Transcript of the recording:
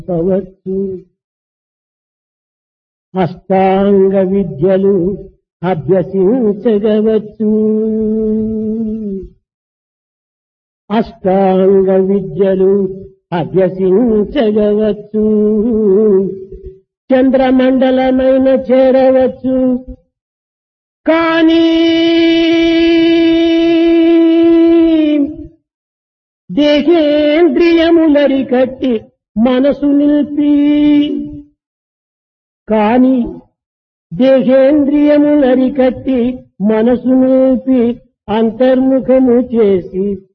అవచ్చు అష్టాంగ విద్యలు అభ్యసించగవచ్చు అష్టాంగ విద్యలు అభ్యసించగవచ్చు చంద్రమండలమైన చేరవచ్చు కానీ దేహేంద్రియములరికట్టి మనసు నిలిపి కాని దేహేంద్రియములరికట్టి మనసు నిలిపి అంతర్ముఖము చేసి